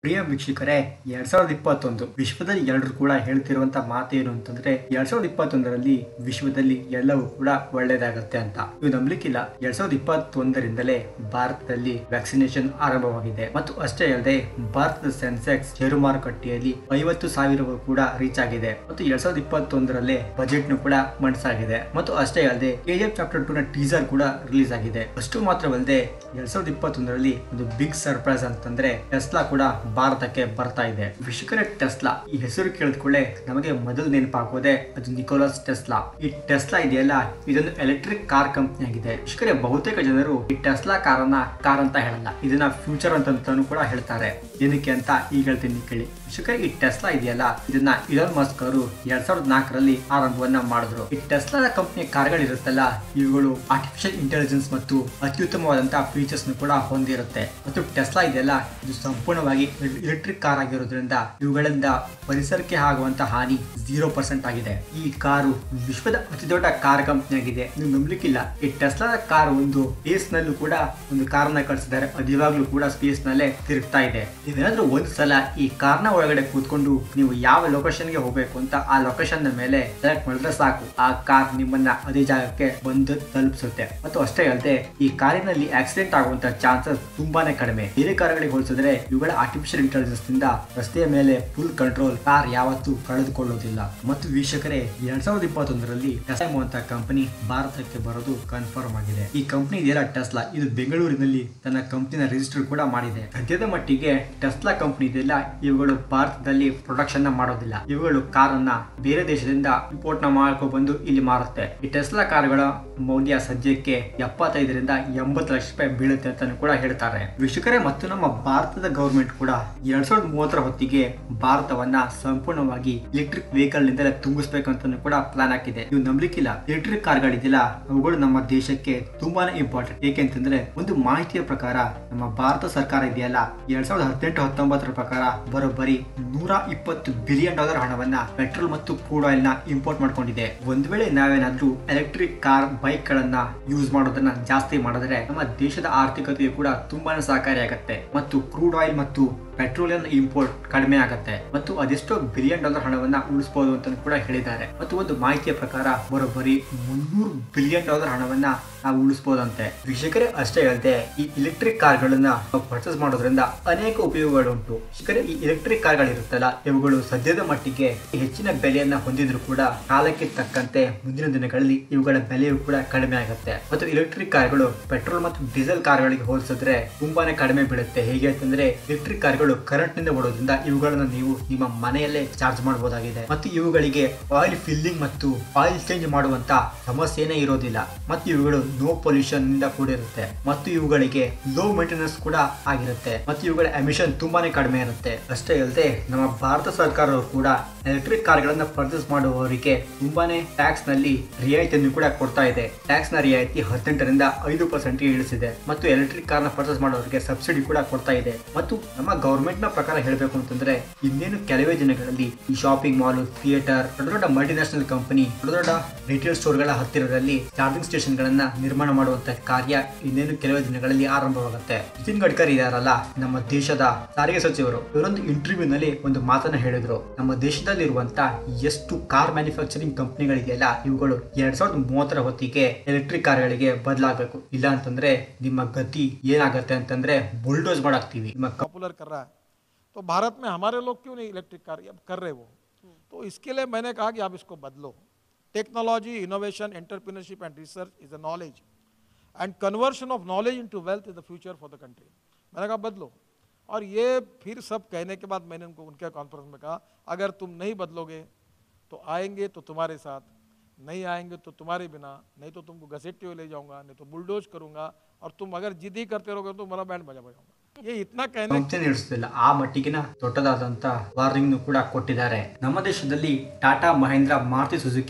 ಪ್ರಿಯ ವೀಕ್ಷಕರೇ ಎರಡ್ ಸಾವಿರದ ಇಪ್ಪತ್ತೊಂದು ವಿಶ್ವದಲ್ಲಿ ಎಲ್ಲರೂ ಕೂಡ ಹೇಳ್ತಿರುವಂತ ಮಾತೇನು ಅಂತಂದ್ರೆ ಎರಡ್ ಸಾವಿರದ ಇಪ್ಪತ್ತೊಂದರಲ್ಲಿ ವಿಶ್ವದಲ್ಲಿ ಎಲ್ಲವೂ ಕೂಡ ಒಳ್ಳೇದಾಗತ್ತೆ ಅಂತ ನೀವು ನಂಬಲಿಕ್ಕಿಲ್ಲ ಎರಡ್ ಸಾವಿರದ ಇಪ್ಪತ್ತೊಂದರಿಂದಲೇ ಭಾರತದಲ್ಲಿ ವ್ಯಾಕ್ಸಿನೇಷನ್ ಆರಂಭವಾಗಿದೆ ಮತ್ತು ಅಷ್ಟೇ ಅಲ್ಲದೆ ಭಾರತದ ಸೆನ್ಸೆಕ್ಸ್ ಷೇರು ಮಾರುಕಟ್ಟೆಯಲ್ಲಿ ಐವತ್ತು ಸಾವಿರ ಕೂಡ ರೀಚ್ ಆಗಿದೆ ಮತ್ತು ಎರಡ್ ಸಾವಿರದ ಇಪ್ಪತ್ತೊಂದರಲ್ಲೇ ಬಜೆಟ್ ನು ಕೂಡ ಮಂಡಿಸಾಗಿದೆ ಮತ್ತು ಅಷ್ಟೇ ಅಲ್ಲದೆ ಕೆಜಿಎಫ್ ಚಾಪ್ಟರ್ ಟೂ ನ ಟೀಸರ್ ಕೂಡ ರಿಲೀಸ್ ಆಗಿದೆ ಅಷ್ಟು ಮಾತ್ರವಲ್ಲದೆ ಎರಡ್ ಸಾವಿರದ ಇಪ್ಪತ್ತೊಂದರಲ್ಲಿ ಒಂದು ಬಿಗ್ ಸರ್ಪ್ರೈಸ್ ಅಂತಂದ್ರೆ ಟೆಸ್ಲಾ ಕೂಡ ಭಾರತಕ್ಕೆ ಬರ್ತಾ ಇದೆ ವಿಶ್ವಕರ ಟೆಸ್ಲಾ ಈ ಹೆಸರು ಕೇಳಿದ ಕೂಡಲೇ ನಮಗೆ ಮೊದಲು ನೆನಪಾಗೋದೆ ಅದು ನಿಕೋಲಸ್ ಟೆಸ್ಲಾ ಈ ಟೆಸ್ಲಾ ಇದೆಯಲ್ಲ ಇದೊಂದು ಎಲೆಕ್ಟ್ರಿಕ್ ಕಾರ್ ಕಂಪನಿ ಆಗಿದೆ ವಿಶ್ವಕರ ಬಹುತೇಕ ಜನರು ಈ ಟೆಸ್ಲಾ ಕಾರನ್ನ ಕಾರ್ ಅಂತ ಹೇಳಲ್ಲ ಇದನ್ನ ಫ್ಯೂಚರ್ ಅಂತಂತಾನು ಕೂಡ ಹೇಳ್ತಾರೆ ಏನಕ್ಕೆ ಅಂತ ಈಗ ಹೇಳ್ತೀನಿ ಕೇಳಿ ವಿಶ್ವಕರ ಈ ಟೆಸ್ಲಾ ಇದೆಯಲ್ಲ ಇದನ್ನ ಇಲಾನ್ ಮಸ್ಕ್ ಅವರು ಎರಡ್ ಸಾವಿರದ ನಾಲ್ಕರಲ್ಲಿ ಆರಂಭವನ್ನ ಮಾಡಿದ್ರು ಈ ಟೆಸ್ಲಾದ ಕಂಪನಿಯ ಕಾರ್ಗಳಿರುತ್ತಲ್ಲ ಇವುಗಳು ಆರ್ಟಿಫಿಷಿಯಲ್ ಇಂಟೆಲಿಜೆನ್ಸ್ ಮತ್ತು ಅತ್ಯುತ್ತಮವಾದಂತಹ ಫೀಚರ್ಸ್ ಕೂಡ ಹೊಂದಿರುತ್ತೆ ಮತ್ತು ಟೆಸ್ಲಾ ಇದೆಯಲ್ಲ ಇದು ಸಂಪೂರ್ಣವಾಗಿ ಎಲೆಕ್ಟ್ರಿಕ್ ಕಾರ್ ಆಗಿರೋದ್ರಿಂದ ಇವುಗಳಿಂದ ಪರಿಸರಕ್ಕೆ ಆಗುವಂತ ಹಾನಿ ಜೀರೋ ಪರ್ಸೆಂಟ್ ಆಗಿದೆ ಈ ಕಾರು ವಿಶ್ವದ ಅತಿ ದೊಡ್ಡ ಕಾರ್ ಕಂಪನಿ ಆಗಿದೆ ನೀವು ನಂಬಲಿಕ್ಕಿಲ್ಲ ಈ ಟೆಸ್ಲಾದ ಕಾರ್ ಒಂದು ಸ್ಪೇಸ್ ನಲ್ಲೂ ಕೂಡ ಒಂದು ಕಾರ್ನ ಕಳಿಸಿದ್ದಾರೆ ಅದು ಇವಾಗ್ಲೂ ಕೂಡ ಸ್ಪೇಸ್ ನಲ್ಲೇ ತಿರುಗ್ತಾ ಇದೆ ನೀವೇನಾದ್ರೂ ಒಂದ್ ಸಲ ಈ ಕಾರ್ನ ಒಳಗಡೆ ಕೂತ್ಕೊಂಡು ನೀವು ಯಾವ ಲೊಕೇಶನ್ ಗೆ ಹೋಗ್ಬೇಕು ಅಂತ ಆ ಲೊಕೇಶನ್ ಮೇಲೆ ಸೆಲೆಕ್ಟ್ ಮಾಡಿದ್ರೆ ಸಾಕು ಆ ಕಾರ್ ನಿಮ್ಮನ್ನ ಅದೇ ಜಾಗಕ್ಕೆ ಬಂದು ತಲುಪಿಸುತ್ತೆ ಮತ್ತು ಅಷ್ಟೇ ಅಲ್ಲದೆ ಈ ಕಾರಿನಲ್ಲಿ ಆಕ್ಸಿಡೆಂಟ್ ಆಗುವಂತ ಚಾನ್ಸಸ್ ತುಂಬಾನೇ ಕಡಿಮೆ ಬೇರೆ ಕಾರ್ಗಳಿಗೆ ಹೋಲಿಸಿದ್ರೆ ಇವುಗಳ ಆರ್ಟಿಫಿಷಿಯಲ್ ಇಂಟೆಲಿಜೆನ್ಸ್ ನಿಂದ ರಸ್ತೆಯ ಮೇಲೆ ಫುಲ್ ಕಂಟ್ರೋಲ್ ಕಾರ್ ಯಾವತ್ತೂ ಕಳೆದುಕೊಳ್ಳುವುದಿಲ್ಲ ಮತ್ತು ವೀಕ್ಷಕರೇ ಎರಡ್ ಸಾವಿರದ ಇಪ್ಪತ್ತೊಂದರಲ್ಲಿ ಟೆಸ್ಲಾ ಅಂತ ಕಂಪನಿ ಭಾರತಕ್ಕೆ ಬರೋದು ಕನ್ಫರ್ಮ್ ಆಗಿದೆ ಈ ಕಂಪನಿ ಇದೆಯಲ್ಲ ಟೆಸ್ಲಾ ಇದು ಬೆಂಗಳೂರಿನಲ್ಲಿ ತನ್ನ ಕಂಪನಿನ ರಿಜಿಸ್ಟರ್ ಕೂಡ ಮಾಡಿದೆ ಸದ್ಯದ ಮಟ್ಟಿಗೆ ಟೆಸ್ಲಾ ಕಂಪನಿ ಇದೆಯಲ್ಲ ಇವುಗಳು ಭಾರತದಲ್ಲಿ ಪ್ರೊಡಕ್ಷನ್ ನ ಮಾಡೋದಿಲ್ಲ ಇವುಗಳು ಕಾರನ್ನ ಬೇರೆ ದೇಶದಿಂದ ಇಂಪೋರ್ಟ್ ನ ಮಾಡ್ಕೊ ಬಂದು ಇಲ್ಲಿ ಮಾರುತ್ತೆ ಈ ಟೆಸ್ಲಾ ಕಾರುಗಳ ಮೌಲ್ಯ ಸದ್ಯಕ್ಕೆ ಎಪ್ಪತ್ತೈದರಿಂದ ಎಂಬತ್ತು ಲಕ್ಷ ರೂಪಾಯಿ ಬೀಳುತ್ತೆ ಅಂತ ಕೂಡ ಹೇಳ್ತಾರೆ ವೀಕ್ಷಕರೇ ಮತ್ತು ನಮ್ಮ ಭಾರತದ ಗೌರ್ಮೆಂಟ್ ಕೂಡ ಎರಡ್ ಸಾವಿರದ ಮೂವತ್ತರ ಹೊತ್ತಿಗೆ ಭಾರತವನ್ನ ಸಂಪೂರ್ಣವಾಗಿ ಎಲೆಕ್ಟ್ರಿಕ್ ವೆಹಿಕಲ್ ನಿಂದಲೇ ತುಂಬಿಸ್ಬೇಕಂತ ಕೂಡ ಪ್ಲಾನ್ ಹಾಕಿದೆ ನೀವು ನಂಬಲಿಕ್ಕಿಲ್ಲ ಎಲೆಕ್ಟ್ರಿಕ್ ಕಾರ್ಗಳಿದೆಯಲ್ಲ ಅವುಗಳು ನಮ್ಮ ದೇಶಕ್ಕೆ ತುಂಬಾನೇ ಇಂಪಾರ್ಟೆಂಟ್ ಏಕೆಂತಂದ್ರೆ ಒಂದು ಮಾಹಿತಿಯ ಪ್ರಕಾರ ನಮ್ಮ ಭಾರತ ಸರ್ಕಾರ ಇದೆಯಲ್ಲ ಎರಡ್ ಸಾವಿರದ ಹದಿನೆಂಟು ಹತ್ತೊಂಬತ್ತರ ಪ್ರಕಾರ ಬರೋಬ್ಬರಿ ನೂರ ಇಪ್ಪತ್ತು ಬಿಲಿಯನ್ ಡಾಲರ್ ಹಣವನ್ನ ಪೆಟ್ರೋಲ್ ಮತ್ತು ಕ್ರೂಡ್ ಆಯಿಲ್ ನ ಇಂಪೋರ್ಟ್ ಮಾಡ್ಕೊಂಡಿದೆ ಒಂದ್ ವೇಳೆ ನಾವೇನಾದ್ರೂ ಎಲೆಕ್ಟ್ರಿಕ್ ಕಾರ್ ಬೈಕ್ ಗಳನ್ನ ಯೂಸ್ ಮಾಡೋದನ್ನ ಜಾಸ್ತಿ ಮಾಡಿದ್ರೆ ನಮ್ಮ ದೇಶದ ಆರ್ಥಿಕತೆಯು ಕೂಡ ತುಂಬಾನೇ ಸಹಕಾರಿಯಾಗತ್ತೆ ಮತ್ತು ಕ್ರೂಡ್ ಆಯಿಲ್ ಮತ್ತು ಪೆಟ್ರೋಲಿಯಂ ಇಂಪೋರ್ಟ್ ಕಡಿಮೆ ಆಗುತ್ತೆ ಮತ್ತು ಅದೆಷ್ಟೋ ಬಿಲಿಯನ್ ಡಾಲರ್ ಹಣವನ್ನ ಉಳಿಸಬಹುದು ಅಂತ ಕೂಡ ಹೇಳಿದ್ದಾರೆ ಮತ್ತು ಒಂದು ಮಾಹಿತಿಯ ಪ್ರಕಾರ ಬರೋಬ್ಬರಿ ಮುನ್ನೂರು ಬಿಲಿಯನ್ ಡಾಲರ್ ಹಣವನ್ನ ನಾವು ಉಳಿಸಬಹುದಂತೆ ವೀಕ್ಷಕರೇ ಅಷ್ಟೇ ಅಲ್ಲದೆ ಈ ಎಲೆಕ್ಟ್ರಿಕ್ ಕಾರ್ಗಳನ್ನ ಪರ್ಚೇಸ್ ಮಾಡೋದ್ರಿಂದ ಅನೇಕ ಉಪಯೋಗಗಳುಂಟು ವೀಕ್ಷಕರೇ ಈ ಎಲೆಕ್ಟ್ರಿಕ್ ಕಾರ್ಗಳಿರುತ್ತಲ್ಲ ಇವುಗಳು ಸದ್ಯದ ಮಟ್ಟಿಗೆ ಹೆಚ್ಚಿನ ಬೆಲೆಯನ್ನ ಹೊಂದಿದ್ರು ಕೂಡ ಕಾಲಕ್ಕೆ ತಕ್ಕಂತೆ ಮುಂದಿನ ದಿನಗಳಲ್ಲಿ ಇವುಗಳ ಬೆಲೆಯು ಕೂಡ ಕಡಿಮೆ ಆಗುತ್ತೆ ಮತ್ತು ಎಲೆಕ್ಟ್ರಿಕ್ ಕಾರ್ಗಳು ಪೆಟ್ರೋಲ್ ಮತ್ತು ಡೀಸೆಲ್ ಕಾರ್ಗಳಿಗೆ ಹೋಲಿಸಿದ್ರೆ ತುಂಬಾನೇ ಕಡಿಮೆ ಬೀಳುತ್ತೆ ಹೇಗೆ ಅಂತಂದ್ರೆ ಎಲೆಕ್ಟ್ರಿಕ್ ಕಾರ್ಗಳು ಕರೆಂಟ್ ನಿಂದ ಓಡೋದ್ರಿಂದ ಇವುಗಳನ್ನ ನೀವು ನಿಮ್ಮ ಮನೆಯಲ್ಲೇ ಚಾರ್ಜ್ ಮಾಡಬಹುದಾಗಿದೆ ಮತ್ತು ಇವುಗಳಿಗೆ ಆಯಿಲ್ ಫಿಲ್ಲಿಂಗ್ ಮತ್ತು ಆಯಿಲ್ ಚೇಂಜ್ ಮಾಡುವಂತ ಸಮಸ್ಯೆನೇ ಇರೋದಿಲ್ಲ ಮತ್ತು ಇವುಗಳು ನೋ ಪೊಲ್ಯೂಷನ್ ನಿಂದ ಕೂಡಿರುತ್ತೆ ಮತ್ತು ಇವುಗಳಿಗೆ ಲೋ ಮೇಂಟೆನೆನ್ಸ್ ಕೂಡ ಆಗಿರುತ್ತೆ ಮತ್ತು ಇವುಗಳ ಎಮಿಷನ್ ತುಂಬಾನೇ ಕಡಿಮೆ ಇರುತ್ತೆ ಅಷ್ಟೇ ಅಲ್ಲದೆ ನಮ್ಮ ಭಾರತ ಸರ್ಕಾರವು ಕೂಡ ಎಲೆಕ್ಟ್ರಿಕ್ ಕಾರ್ಗಳನ್ನ ಪರ್ಚೇಸ್ ಮಾಡುವವರಿಗೆ ತುಂಬಾನೇ ಟ್ಯಾಕ್ಸ್ ನಲ್ಲಿ ರಿಯಾಯಿತಿಯನ್ನು ಕೂಡ ಕೊಡ್ತಾ ಇದೆ ಟ್ಯಾಕ್ಸ್ ನ ರಿಯಾಯಿತಿ ಹದಿನೆಂಟರಿಂದ ಐದು ಪರ್ಸೆಂಟ್ ಇಳಿಸಿದೆ ಮತ್ತು ಎಲೆಕ್ಟ್ರಿಕ್ ಕಾರ್ನ ಪರ್ಚೇಸ್ ಮಾಡೋರಿಗೆ ಸಬ್ಸಿಡಿ ಕೂಡ ಕೊಡ್ತಾ ಇದೆ ಮತ್ತು ನಮ್ಮ ಗವರ್ಮೆಂಟ್ ನ ಪ್ರಕಾರ ಹೇಳಬೇಕು ಅಂತಂದ್ರೆ ಇನ್ನೇನು ಕೆಲವೇ ದಿನಗಳಲ್ಲಿ ಈ ಶಾಪಿಂಗ್ ಮಾಲ್ ಥಿಯೇಟರ್ ದೊಡ್ಡ ದೊಡ್ಡ ಮಲ್ಟಿನ್ಯಾಷನಲ್ ಕಂಪನಿ ದೊಡ್ಡ ದೊಡ್ಡ ರಿಟೇಲ್ ಸ್ಟೋರ್ ಗಳ ಹತ್ತಿರದಲ್ಲಿ ಚಾರ್ಜಿಂಗ್ ಸ್ಟೇಷನ್ ಗಳನ್ನ ನಿರ್ಮಾಣ ಮಾಡುವಂತ ಕಾರ್ಯ ಇನ್ನೇನು ಕೆಲವೇ ದಿನಗಳಲ್ಲಿ ಆರಂಭವಾಗುತ್ತೆ ನಿತಿನ್ ಗಡ್ಕರಿ ಇದಾರಲ್ಲ ನಮ್ಮ ದೇಶದ ಸಾರಿಗೆ ಸಚಿವರು ಇವರೊಂದು ಇಂಟರ್ವ್ಯೂ ನಲ್ಲಿ ಒಂದು ಮಾತನ್ನ ಹೇಳಿದ್ರು ನಮ್ಮ ದೇಶದಲ್ಲಿರುವಂತ ಎಷ್ಟು ಕಾರ್ ಮ್ಯಾನುಫ್ಯಾಕ್ಚರಿಂಗ್ ಕಂಪನಿಗಳಿದೆಯಲ್ಲ ಇವುಗಳು ಎರಡ್ ಸಾವಿರದ ಮೂವತ್ತರ ಹೊತ್ತಿಗೆ ಎಲೆಕ್ಟ್ರಿಕ್ ಕಾರ್ಗಳಿಗೆ ಬದಲಾಗಬೇಕು ಇಲ್ಲ ಅಂತಂದ್ರೆ ನಿಮ್ಮ ಗತಿ ಏನಾಗುತ್ತೆ ಅಂತಂದ್ರೆ ಬುಲ್ಡೋಸ್ ಮಾಡಾಕ್ತಿವಿ ನಿಮ್ಮ पॉपुलर कर रहा है तो भारत में हमारे लोग क्यों नहीं इलेक्ट्रिक कार अब कर रहे वो तो इसके लिए मैंने कहा कि आप इसको बदलो technology innovation entrepreneurship and research is a knowledge and conversion of knowledge into wealth is the future for the country मैंने कहा बदलो और ये फिर सब कहने के बाद मैंने उनको उनके कॉन्फ्रेंस में कहा अगर तुम नहीं बदलोगे तो आएंगे तो तुम्हारे साथ नहीं आएंगे तो तुम्हारे बिना नहीं तो तुमको घसीटते हुए ले जाऊंगा नहीं तो बुलडोज करूंगा और तुम अगर जिद ही करते रहोगे तो तुम्हारा बैंड बजा बजाऊंगा ये इतना कहने ಕಂಪ್ನಿ ನಡೆಸುತ್ತಿಲ್ಲ ಆ ಮಟ್ಟಿಗಿನ ದೊಡ್ಡದಾದಂತ ವಾರ್ನಿಂಗ್ ಕೂಡ ಕೊಟ್ಟಿದ್ದಾರೆ ನಮ್ಮ ದೇಶದಲ್ಲಿ ಟಾಟಾ ಮಹೇಂದ್ರ ಮಾರುತಿ ಸುಜುಕಿ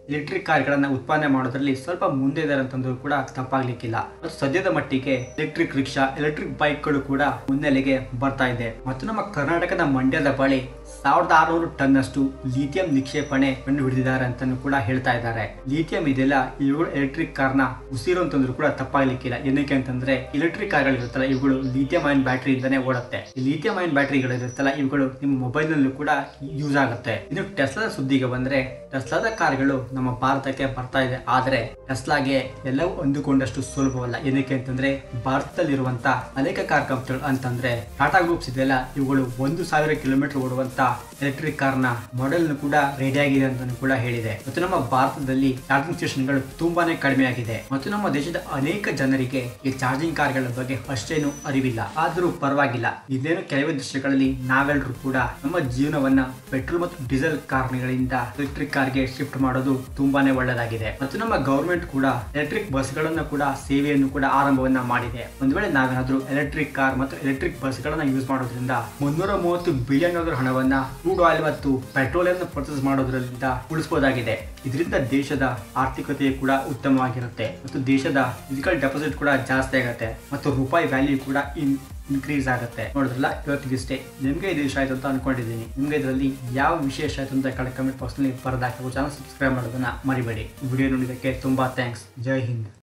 ಎಲೆಕ್ಟ್ರಿಕ್ ಕಾರ್ಗಳನ್ನ ಉತ್ಪಾದನೆ ಮಾಡೋದ್ರಲ್ಲಿ ಸ್ವಲ್ಪ ಮುಂದೆ ಇದ್ದಾರೆ ಅಂತಂದ್ರೂ ಕೂಡ ತಪ್ಪಾಗ್ಲಿಕ್ಕಿಲ್ಲ ಮತ್ತು ಸದ್ಯದ ಮಟ್ಟಿಗೆ ಎಲೆಕ್ಟ್ರಿಕ್ ರಿಕ್ಷಾ ಎಲೆಕ್ಟ್ರಿಕ್ ಬೈಕ್ಗಳು ಕೂಡ ಮುನ್ನೆಲೆಗೆ ಬರ್ತಾ ಇದೆ ಮತ್ತು ನಮ್ಮ ಕರ್ನಾಟಕದ ಮಂಡ್ಯದ ಬಳಿ ಸಾವಿರದ ಆರುನೂರು ಟನ್ ಅಷ್ಟು ಲಿಥಿಯಂ ನಿಕ್ಷೇಪಣೆ ಕಂಡು ಹಿಡಿದಿದ್ದಾರೆ ಅಂತಾನು ಕೂಡ ಹೇಳ್ತಾ ಇದ್ದಾರೆ ಲಿಥಿಯಂ ಇದೆಲ್ಲ ಇವುಗಳು ಎಲೆಕ್ಟ್ರಿಕ್ ಕಾರ್ನ ಉಸಿರು ಅಂತಂದ್ರೂ ಕೂಡ ತಪ್ಪಾಗ್ಲಿಕ್ಕಿಲ್ಲ ಏನಕ್ಕೆ ಅಂತಂದ್ರೆ ಎಲೆಕ್ಟ್ರಿಕ್ ಕಾರ್ಗಳು ಇರುತ್ತಲ್ಲ ಇವುಗಳು ಲಿಥಿಯಂ ಐನ್ ಬ್ಯಾಟರಿ ಇಂದಾನೆ ಓಡುತ್ತೆ ಈ ಲಿಥಿಯಂ ಐನ್ ಬ್ಯಾಟರಿಗಳು ಇರುತ್ತಲ್ಲ ಇವುಗಳು ನಿಮ್ಮ ಮೊಬೈಲ್ ನಲ್ಲೂ ಕೂಡ ಯೂಸ್ ಆಗುತ್ತೆ ಇನ್ನು ಟೆಸ್ಲಾದ ಸುದ್ದಿಗೆ ಬಂದ್ರೆ ಟೆಸ್ಲಾದ ಕಾರ್ಗಳು ನಮ್ಮ ಭಾರತಕ್ಕೆ ಬರ್ತಾ ಇದೆ ಆದ್ರೆ ಟೆಸ್ಲಾಗೆ ಎಲ್ಲವೂ ಅಂದುಕೊಂಡಷ್ಟು ಸುಲಭವಲ್ಲ ಏನಕ್ಕೆ ಅಂತಂದ್ರೆ ಭಾರತದಲ್ಲಿರುವಂತ ಅನೇಕ ಕಾರ್ ಕಂಪನಿಗಳು ಅಂತಂದ್ರೆ ಟಾಟಾ ಗ್ರೂಪ್ಸ್ ಇದೆಯಲ್ಲ ಇವುಗಳು ಒಂದು ಸಾವಿರ ಕಿಲೋಮೀಟರ್ ಓಡುವಂತ ಎಲೆಕ್ಟ್ರಿಕ್ ಕಾರ್ನ ಮಾಡೆಲ್ ಕೂಡ ರೆಡಿ ಆಗಿದೆ ಅಂತ ಕೂಡ ಹೇಳಿದೆ ಮತ್ತು ನಮ್ಮ ಭಾರತದಲ್ಲಿ ಚಾರ್ಜಿಂಗ್ ಸ್ಟೇಷನ್ಗಳು ತುಂಬಾನೇ ಕಡಿಮೆ ಆಗಿದೆ ಮತ್ತು ನಮ್ಮ ದೇಶದ ಅನೇಕ ಜನರಿಗೆ ಈ ಚಾರ್ಜಿಂಗ್ ಕಾರ್ಗಳ ಬಗ್ಗೆ ಅಷ್ಟೇನು ಅರಿವಿಲ್ಲ ಆದ್ರೂ ಪರವಾಗಿಲ್ಲ ಇದೇನು ಕೆಲವೇ ದೃಶ್ಯಗಳಲ್ಲಿ ನಾವೆಲ್ಲರೂ ಕೂಡ ನಮ್ಮ ಜೀವನವನ್ನ ಪೆಟ್ರೋಲ್ ಮತ್ತು ಡೀಸೆಲ್ ಕಾರ್ಗಳಿಂದ ಎಲೆಕ್ಟ್ರಿಕ್ ಕಾರ್ಗೆ ಶಿಫ್ಟ್ ಮಾಡೋದು ತುಂಬಾನೇ ಒಳ್ಳೆಯದಾಗಿದೆ ಮತ್ತು ನಮ್ಮ ಗವರ್ಮೆಂಟ್ ಕೂಡ ಎಲೆಕ್ಟ್ರಿಕ್ ಬಸ್ಗಳನ್ನ ಕೂಡ ಸೇವೆಯನ್ನು ಕೂಡ ಆರಂಭವನ್ನ ಮಾಡಿದೆ ಒಂದ್ ವೇಳೆ ನಾವೇನಾದ್ರೂ ಎಲೆಕ್ಟ್ರಿಕ್ ಕಾರ್ ಮತ್ತು ಎಲೆಕ್ಟ್ರಿಕ್ ಬಸ್ಗಳನ್ನ ಯೂಸ್ ಮಾಡೋದ್ರಿಂದ ಮುನ್ನೂರ ಮೂವತ್ತು ಬಿಲಿಯನ್ ಹಣವನ್ನ ಕ್ರೂಡ್ ಆಯಿಲ್ ಮತ್ತು ಪೆಟ್ರೋಲ್ ಅನ್ನು ಪರ್ಚೇಸ್ ಮಾಡೋದ್ರಿಂದ ಉಳಿಸಬಹುದಾಗಿದೆ ಇದರಿಂದ ದೇಶದ ಆರ್ಥಿಕತೆ ಕೂಡ ಉತ್ತಮವಾಗಿರುತ್ತೆ ಮತ್ತು ದೇಶದ ಫಿಸಿಕಲ್ ಡೆಪಾಸಿಟ್ ಕೂಡ ಜಾಸ್ತಿ ಆಗುತ್ತೆ ಮತ್ತು ರೂಪಾಯಿ ವ್ಯಾಲ್ಯೂ ಕೂಡ ಇನ್ ಇನ್ಕ್ರೀಸ್ ಆಗುತ್ತೆ ನೋಡಿದ್ರಲ್ಲ ಇವತ್ತಿಗಿಷ್ಟೇ ನಿಮಗೆ ಇದು ಇಷ್ಟ ಆಯ್ತು ಅಂತ ಅನ್ಕೊಂಡಿದ್ದೀನಿ ನಿಮಗೆ ಇದರಲ್ಲಿ ಯಾವ ವಿಶೇಷ ಆಯ್ತು ಅಂತ ಕೆಳಗೆ ಕಮೆಂಟ್ ಬಾಕ್ಸ್ನಲ್ಲಿ ಬರೆದಾಕಬೇಕು ಚಾನಲ್ ಸಬ್ಸ್ಕ್ರೈಬ್ ಮಾಡೋದನ್ನ ಮರಿಬೇಡಿ ವಿಡಿಯೋ ನೋಡಿದ್ದಕ್ಕೆ ತುಂಬಾ ಥ್ಯಾಂಕ್ಸ್ ಜೈ ಹಿಂದ್